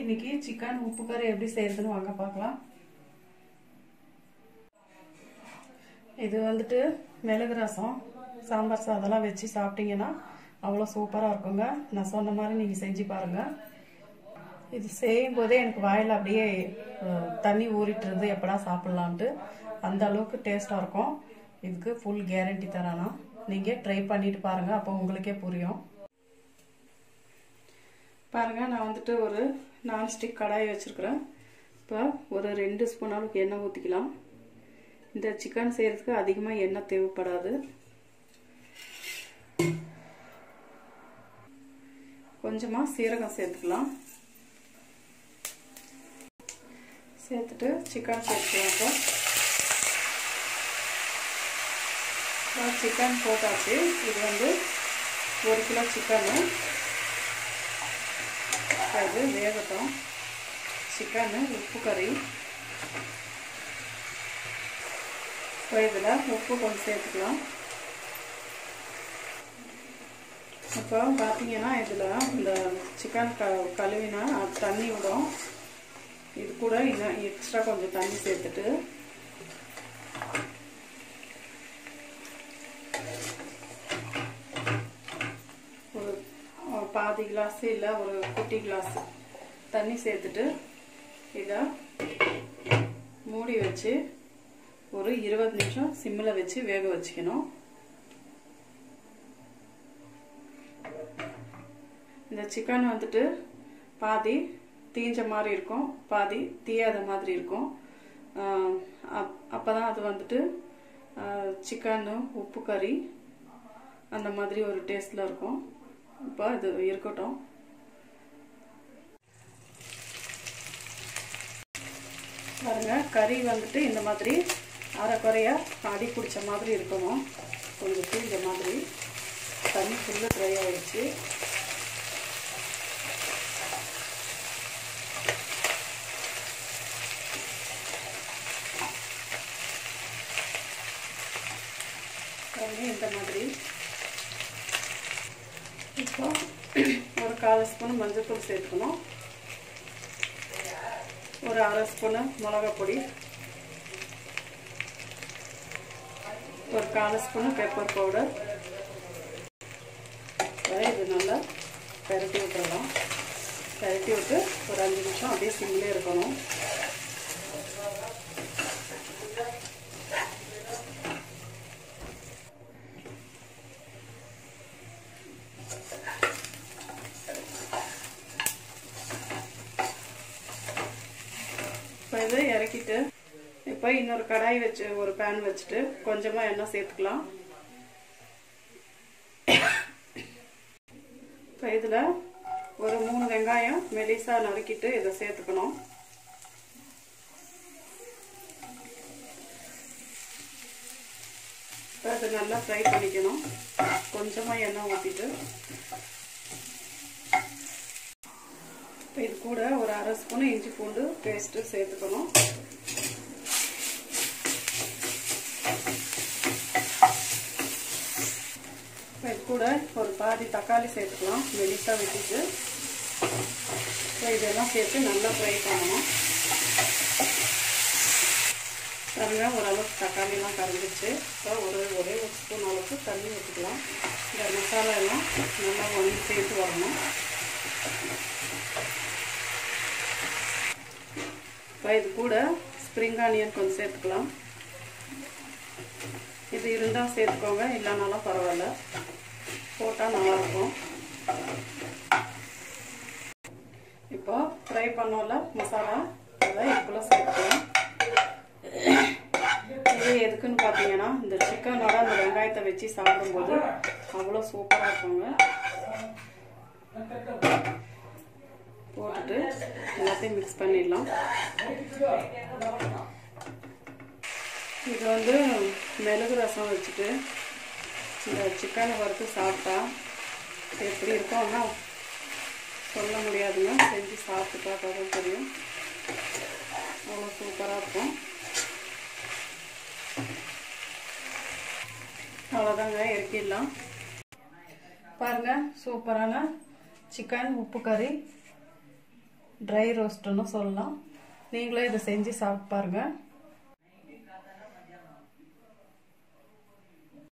இன்னைக்கு சிக்கன் உப்பு கறி எப்படி செய்யறதுன்னு வாங்க பார்க்கலாம் இது வந்துட்டு மிளகு ரசம் சாம்பார் சாதம்லாம் வச்சு சாப்பிட்டீங்கன்னா அவ்வளோ சூப்பராக இருக்குங்க நான் சொன்ன மாதிரி நீங்கள் செஞ்சு பாருங்கள் இது செய்யும் போதே எனக்கு வாயில் அப்படியே அஹ், தண்ணி ஊறிட்டு இருந்து எப்படா சாப்பிட்லான்ட்டு அந்த அளவுக்கு டேஸ்ட்டாக இருக்கும் இதுக்கு ஃபுல் கேரண்டி தரானா நீங்கள் ட்ரை பண்ணிட்டு பாருங்கள் அப்போ உங்களுக்கே புரியும் பாருங்கள் நான் வந்துட்டு ஒரு நான்ஸ்டிக் கடாய் வச்சுருக்குறேன் இப்போ ஒரு ரெண்டு ஸ்பூன் அளவுக்கு எண்ணெய் ஊற்றிக்கலாம் இந்த சிக்கன் செய்கிறதுக்கு அதிகமாக எண்ணெய் தேவைப்படாது கொஞ்சமாக சீரகம் சேர்த்துக்கலாம் சேர்த்துட்டு சிக்கன் சேர்த்துக்கலாம் இப்போ சிக்கன் போட்டாச்சு இது வந்து ஒரு கிலோ சிக்கனு இது வேகட்டும் சிக்கனு உப்பு கறி இப்போ இதில் உப்பு கொஞ்சம் சேர்த்துக்கலாம் இப்போ பார்த்தீங்கன்னா இதில் இந்த சிக்கன் க கழுவினா தண்ணி விடும் இது கூட இன்னும் எக்ஸ்ட்ரா கொஞ்சம் தண்ணி சேர்த்துட்டு ஒரு பாதி கிளாஸ் இல்லை ஒரு குட்டி கிளாஸ் தண்ணி சேர்த்துட்டு இதை மூடி வச்சு ஒரு இருபது நிமிஷம் சிம்மில் வச்சு வேக வச்சுக்கணும் இந்த சிக்கன் வந்துட்டு பாதி தீஞ்ச மாதிரி இருக்கும் பாதி தீயாத மாதிரி இருக்கும் அப்போ தான் அது வந்துட்டு சிக்கனு உப்பு கறி அந்த மாதிரி ஒரு டேஸ்டில் இருக்கும் இப்போ இது இருக்கட்டும் பாருங்க கறி வந்துட்டு இந்த மாதிரி அரை குறையாக அடி பிடிச்ச மாதிரி இருக்கணும் கொஞ்சம் தீஞ்ச மாதிரி தண்ணி ஃபுல்லு ட்ரை ஆகிடுச்சு பாருங்க இந்த மாதிரி இப்போ ஒரு கால் ஸ்பூன் மஞ்சள்தூள் சேர்த்துக்கணும் ஒரு அரை ஸ்பூனு மிளகா பொடி ஒரு கால் ஸ்பூனு பெப்பர் பவுடர் இது நல்லா பெரட்டி விட்டுறலாம் பெரட்டி விட்டு ஒரு அஞ்சு நிமிஷம் அப்படியே சிம்லே இருக்கணும் இப்போ இது இறக்கிட்டு இப்போ இன்னொரு கடாய் வச்சு ஒரு பேன் வச்சுட்டு கொஞ்சமாக எண்ணெய் சேர்த்துக்கலாம் இப்போ இதில் ஒரு மூணு வெங்காயம் மெலிசாக நறுக்கிட்டு இதை சேர்த்துக்கணும் இப்போ இதை நல்லா ஃப்ரை பண்ணிக்கணும் கொஞ்சமாக எண்ணெய் ஊற்றிட்டு இப்போ இது கூட ஒரு அரை ஸ்பூன் இஞ்சி பூண்டு பேஸ்ட்டு சேர்த்துக்கணும் இப்போ இது கூட ஒரு பாதி தக்காளி சேர்த்துக்கலாம் மெலிசாக வெட்டிட்டு இப்போ இதெல்லாம் சேர்த்து நல்லா ஃப்ரை பண்ணணும் பாருங்க ஓரளவுக்கு தக்காளிலாம் கரைஞ்சிச்சு இப்போ ஒரு ஒரே ஒரு ஸ்பூன் அளவுக்கு தண்ணி ஊற்றிக்கலாம் இந்த மசாலா எல்லாம் நல்லா ஒன்று சேர்த்து வரணும் இப்போ இது கூட ஸ்ப்ரிங் ஆனியன் கொஞ்சம் சேர்த்துக்கலாம் இது இருந்தால் சேர்த்துக்கோங்க இல்லைனாலும் பரவாயில்ல போட்டால் நல்லாயிருக்கும் இப்போ ஃப்ரை பண்ணோம்ல மசாலா அதை இதுக்குள்ளே சேர்த்துக்கலாம் இது எதுக்குன்னு பார்த்தீங்கன்னா இந்த சிக்கனோட அந்த வெங்காயத்தை வச்சு சாப்பிடும்போது அவ்வளோ சூப்பராக இருக்குங்க போட்டுட்டு எல்லாத்தையும் மிக்ஸ் பண்ணிடலாம் இது வந்து மிளகு ரசம் வச்சுட்டு இந்த சிக்கனை வறுத்து சாப்பிட்டா எப்படி இருக்கும்னா சொல்ல முடியாதுங்க செஞ்சு சாப்பிட்டு பார்த்தா தான் தெரியும் அவ்வளோ சூப்பராக இருக்கும் அவ்வளோதாங்க இறக்கிடலாம் பாருங்க சூப்பரான சிக்கன் உப்பு கறி ட்ரை ரோஸ்ட்டுன்னு சொல்லலாம் நீங்களும் இதை செஞ்சு சாப்பிட்டு பாருங்கள்